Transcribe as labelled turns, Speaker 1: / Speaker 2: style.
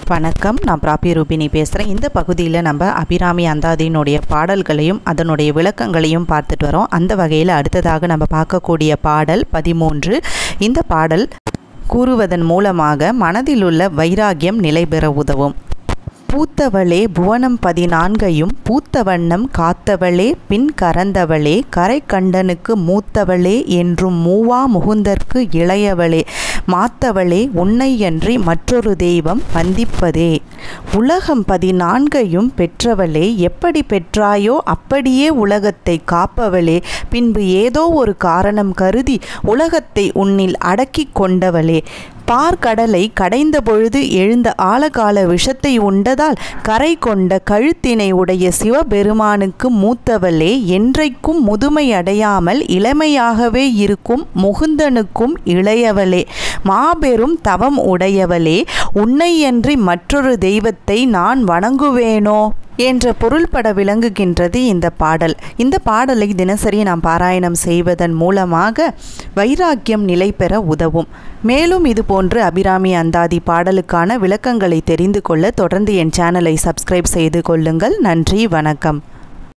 Speaker 1: வணக்கம் நான் பிராபி ரூபினி பேசுகிறேன் இந்த பகுதியில் நம்ம அபிராமி அந்தாதியினுடைய பாடல்களையும் அதனுடைய விளக்கங்களையும் பார்த்துட்டு வரோம் அந்த வகையில் அடுத்ததாக நம்ம பார்க்கக்கூடிய பாடல் பதிமூன்று இந்த பாடல் கூறுவதன் மூலமாக மனதிலுள்ள வைராகியம் நிலை பெற உதவும் பூத்தவளே புவனம் பதினான்கையும் பூத்த வண்ணம் காத்தவளே பின் கறந்தவளே கரை கண்டனுக்கு மூத்தவளே என்றும் மூவா முகுந்தற்கு இளையவளே மாத்தவளே உன்னையன்றி மற்றொரு தெய்வம் வந்திப்பதே உலகம் பதினான்கையும் பெற்றவளே எப்படி பெற்றாயோ அப்படியே உலகத்தை காப்பவளே பின்பு ஏதோ ஒரு காரணம் கருதி உலகத்தை உன்னில் அடக்கிக் கொண்டவளே பார்க்கடலை கடைந்த பொழுது எழுந்த ஆழகால விஷத்தை உண்டதால் கரை கொண்ட கழுத்தினை உடைய சிவபெருமானுக்கு மூத்தவளே என்றைக்கும் முதுமை அடையாமல் இளமையாகவே இருக்கும் முகுந்தனுக்கும் இளையவளே மாபெரும் தவம் உடையவளே உன்னையன்றி மற்றொரு தெய்வத்தை நான் வணங்குவேனோ என்ற பொருள்பட விளங்குகின்றது இந்த பாடல் இந்த பாடலை தினசரி நாம் பாராயணம் செய்வதன் மூலமாக வைராக்கியம் நிலை பெற உதவும் மேலும் இது போன்று அபிராமி அந்தாதி பாடலுக்கான விளக்கங்களை தெரிந்து கொள்ள தொடர்ந்து என் சேனலை சப்ஸ்கிரைப் செய்து கொள்ளுங்கள் நன்றி வணக்கம்